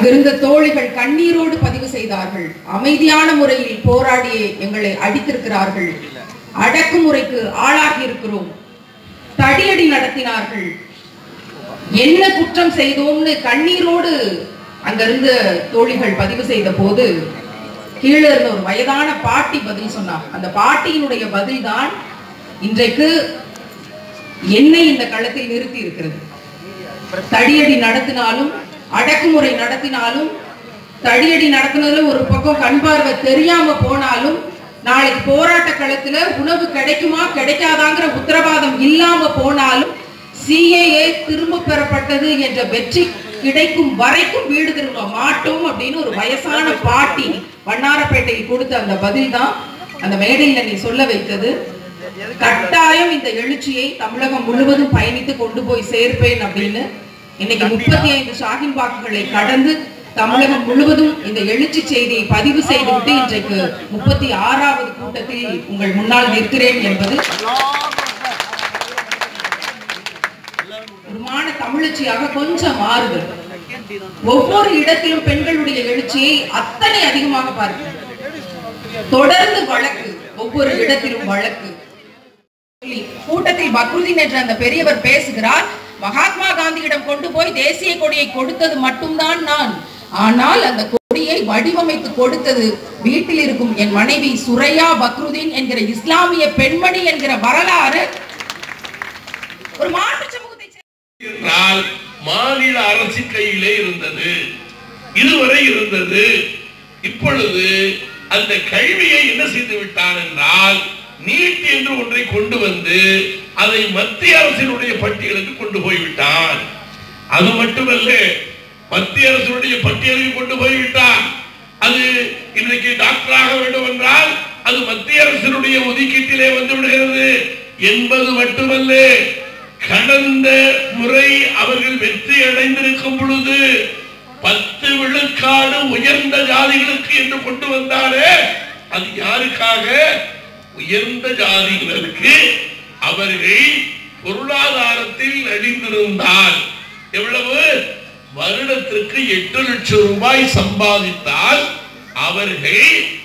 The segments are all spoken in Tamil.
அங்கிருந்த தோழிகள் கண்ணீரோடு பதிவு செய்தார்கள் அமைதியான முறையில் போராடியே எங்களை அடித்திருக்கிறார்கள் அடக்குமுறைக்கு ஆளாகி இருக்கிறோம் தடியடி நடத்தினார்கள் என்ன குற்றம் செய்தோம்னு கண்ணீரோடு அங்கிருந்த தோழிகள் பதிவு செய்த போது கீழே இருந்த ஒரு வயதான பாட்டி பதில் சொன்னார் அந்த பாட்டியினுடைய பதில் தான் இன்றைக்கு என்னை இந்த களத்தில் நிறுத்தி இருக்கிறது தடியடி நடத்தினாலும் அடக்குமுறை நடத்தினாலும் தடியடி நடத்தினதுல ஒரு பக்கம் கண் பார்வை தெரியாம போனாலும் நாளைக்கு போராட்ட களத்துல உணவு கிடைக்குமா கிடைக்காதாங்கிற உத்தரவாதம் இல்லாம போனாலும் சிஏஏ திரும்ப பெறப்பட்டது என்ற வெற்றி கிடைக்கும் வரைக்கும் வீடு திரும்ப மாட்டோம் அப்படின்னு ஒரு வயசான பாட்டி வண்ணாரப்பேட்டையில் கொடுத்த அந்த பதில் தான் அந்த மேடையில நீ சொல்ல வைத்தது கட்டாயம் இந்த எழுச்சியை தமிழகம் முழுவதும் பயணித்து கொண்டு போய் சேர்ப்பேன் அப்படின்னு இன்னைக்கு முப்பத்தி ஐந்து ஷாகின் வாக்குகளை கடந்து தமிழகம் முழுவதும் இந்த எழுச்சி செய்தியை பதிவு செய்துவிட்டு இன்றைக்கு முப்பத்தி ஆறாவது கூட்டத்தில் உங்கள் முன்னால் நிற்கிறேன் என்பது ஒருமான தமிழச்சியாக கொஞ்சம் மாறுதல் ஒவ்வொரு இடத்திலும் பெண்களுடைய எழுச்சியை அத்தனை அதிகமாக பார்க்கிறேன் தொடர்ந்து வழக்கு ஒவ்வொரு இடத்திலும் வழக்கு சொல்லி, கூட்டத்தில் பக்ருதீன் என்ற அந்த பெரியவர் பேசுகிறார் மகாத்மா காந்தியிடம் கொண்டு போய் தேசிய கொடியை கொடுத்தது மட்டும்தான் நான் ஆனால் அந்த கொடியை வடிவமைத்து கொடுத்தது வீட்டில் இருக்கும் என் மனைவி சுரையா பக்ருதீன் என்கிற இஸ்லாமிய பெண்மணி என்கிற வரலாறு ஒரு மாற்று சமூகத்தை சேர்ந்த என்றால் மாநில அரசின் கையிலே இருந்தது இதுவரை இருந்தது இப்பொழுது அந்த கல்வியை என்ன செய்து விட்டான் என்றால் நீட் என்று ஒன்றை கொண்டு வந்து அதை மத்திய அரசினுடைய பட்டியலுக்கு கொண்டு போய்விட்டான் அது மட்டுமல்ல மத்திய அரசினுடைய பட்டியலுக்கு கொண்டு போய்விட்டான் அது இன்றைக்கு டாக்டராக வேண்டும் என்றால் அது மத்திய அரசினுடைய ஒதுக்கீட்டிலே வந்து விடுகிறது என்பது மட்டுமல்ல கடந்த முறை அவர்கள் வெற்றி அடைந்திருக்கும் பொழுது பத்து விழுக்காடு உயர்ந்த ஜாதிகளுக்கு என்று கொண்டு வந்தாரே அது யாருக்காக உயர்ந்த ஜாதியினருக்கு அவர்கள் பொருளாதாரத்தில் அழிந்திருந்தால் எவ்வளவு வருடத்திற்கு எட்டு லட்சம் ரூபாய் சம்பாதித்தால் அவர்கள்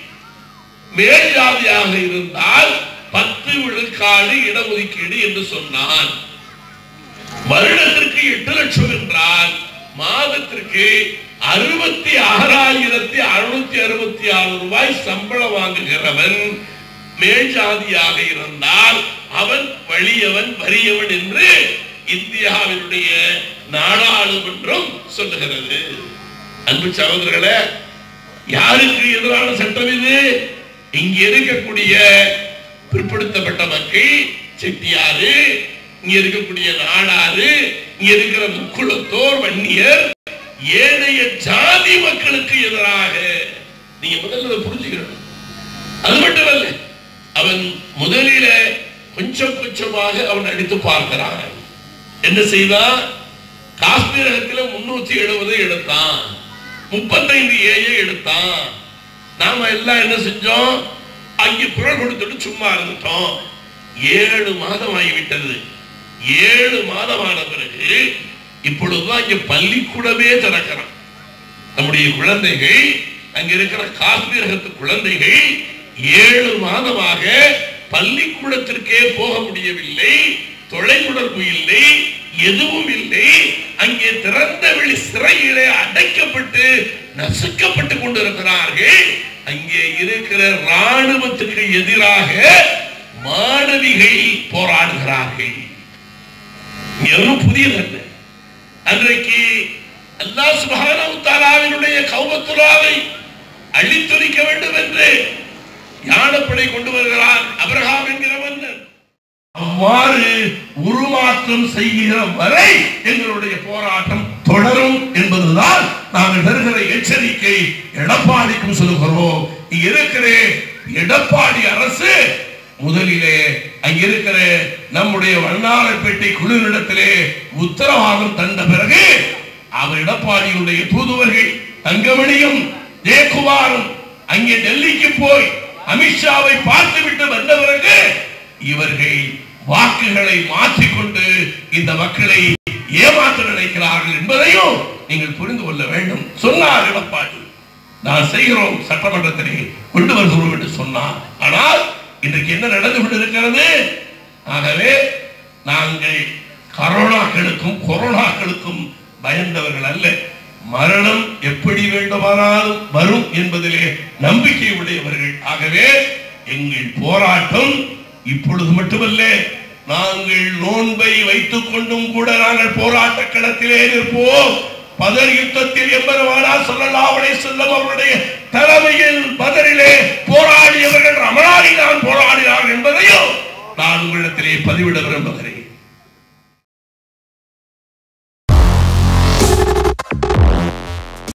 மேல் ஜாதியாக இருந்தால் பத்து விழுக்காடு இடஒதுக்கீடு என்று சொன்னான் வருடத்திற்கு எட்டு லட்சம் என்றால் மாதத்திற்கு அறுபத்தி ஆறாயிரத்தி அறுநூத்தி அறுபத்தி ஆறு ரூபாய் சம்பளம் வாங்குகிறவன் மேல் ஜாதியாக இருந்தால் அவன் வலியவன் வறியவன் என்று இந்தியாவினுடைய நாடாளுமன்றம் சொல்லுகிறது அன்பு சகோதரர்களே யாருக்கு எதிரான சட்டம் இது இங்க இருக்கக்கூடிய பிற்படுத்தப்பட்ட மக்கள் செட்டியாரு இங்க இருக்கக்கூடிய நாடாரு இங்க இருக்கிற முக்குளத்தோர் வன்னியர் ஏனைய ஜாதி மக்களுக்கு எதிராக நீங்க முதல்ல இதை புரிஞ்சுக்கணும் அது மட்டுமல்ல அவன் முதலில கொஞ்சம் கொஞ்சமாக அவன் அடித்து பார்க்கிறான் என்ன செய்தான் காஷ்மீரகத்தில் முன்னூத்தி எழுபது எடுத்தான் முப்பத்தைந்து ஏழை எடுத்தான் நாம எல்லாம் என்ன செஞ்சோம் அங்கே குரல் கொடுத்துட்டு சும்மா இருந்துட்டோம் ஏழு மாதம் ஆகிவிட்டது ஏழு மாதமான பிறகு இப்பொழுதுதான் இங்க பள்ளிக்கூடமே திறக்கிறான் நம்முடைய குழந்தைகள் அங்க இருக்கிற காஷ்மீரகத்து குழந்தைகள் ஏழு மாதமாக பள்ளிக்கூடத்திற்கே போக முடியவில்லை தொலைத்தொடர்பு இல்லை எதுவும் இல்லை அங்கே திறந்த வெளி சிறையிலே அடைக்கப்பட்டு நசுக்கப்பட்டு கொண்டிருக்கிறார்கள் அங்கே இருக்கிற ராணுவத்துக்கு எதிராக மாணவிகள் போராடுகிறார்கள் எதுவும் புதியதல்ல அன்றைக்கு அல்லாஹ் சுப்ஹானஹு தஆலாவினுடைய கௌபத்துல்லாவை அழித்தொழிக்க வேண்டும் என்று யானப்படை கொண்டு வருகிறான் அபிரகாம் என்கிற மன்னன் அவ்வாறு உருமாற்றம் செய்கிற வரை எங்களுடைய போராட்டம் தொடரும் என்பதுதான் நாங்கள் தருகிற எச்சரிக்கை எடப்பாடிக்கும் சொல்லுகிறோம் இங்க இருக்கிற எடப்பாடி அரசு முதலிலே அங்கிருக்கிற நம்முடைய வண்ணாரப்பேட்டை குழுவிடத்திலே உத்தரவாதம் தந்த பிறகு அவர் எடப்பாடியுடைய தூதுவர்கள் தங்கமணியும் ஜெயக்குமாரும் அங்கே டெல்லிக்கு போய் அமித்ஷாவை பார்த்துவிட்டு வந்த பிறகு இவர்கள் வாக்குகளை மாற்றிக்கொண்டு இந்த மக்களை ஏமாற்ற நினைக்கிறார்கள் என்பதையும் நீங்கள் புரிந்து கொள்ள வேண்டும் சொன்னார் எடப்பாடி நான் செய்கிறோம் சட்டமன்றத்திலே கொண்டு வருகிறோம் என்று சொன்னார் ஆனால் இன்றைக்கு என்ன நடந்து கொண்டிருக்கிறது ஆகவே நாங்கள் கரோனாக்களுக்கும் கொரோனாக்களுக்கும் பயந்தவர்கள் அல்ல மரணம் எப்படி வேண்டுமானாலும் வரும் என்பதிலே நம்பிக்கை உடையவர்கள் ஆகவே எங்கள் போராட்டம் இப்பொழுது மட்டுமல்ல நாங்கள் நோன்பை வைத்துக் கொண்டும் கூட நாங்கள் போராட்ட களத்திலே இருப்போம் பதர் யுத்தத்தில் எம்பெருமானா சொல்லலாவளை செல்லும் அவருடைய தலைமையில் பதரிலே போராடியவர்கள் ரமணாடி நான் போராடினார் என்பதையும் நான் உங்களிடத்திலே பதிவிட விரும்புகிறேன்